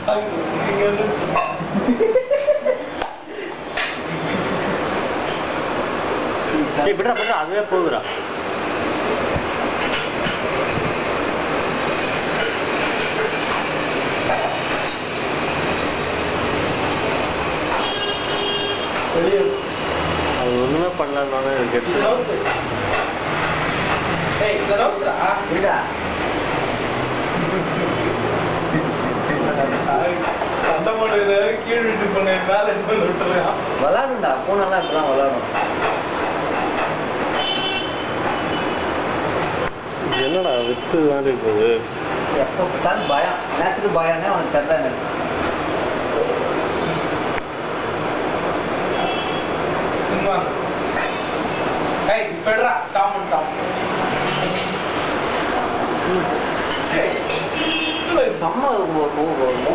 இங்க வந்துருச்சு டேய் விட்றா விட்றா அதுவே போகுதுடா வெளியே அது ஒன்றுமே பண்ணலன்னு எனக்கு எடுத்து நவுத்து. ஏய் இங்க நவுத்துடா. இருக்கா சண்டை போடுறது கீழ் வீட்டு பொண்ணு மேல எடுத்து வந்து விட்டுறான் விளாடுண்டா பூனெல்லாம் இப்பதான் விளாடும் என்னடா வித்து மாதிரி போகுது எப்போ பார்த்தாலும் பயம் நேரத்துக்கு பயம்னே அவனுக்கு தெரியல எனக்கு சும்மா ஏய் இப்ப எடுறா டாமன் டாம் ஏய் செம்ம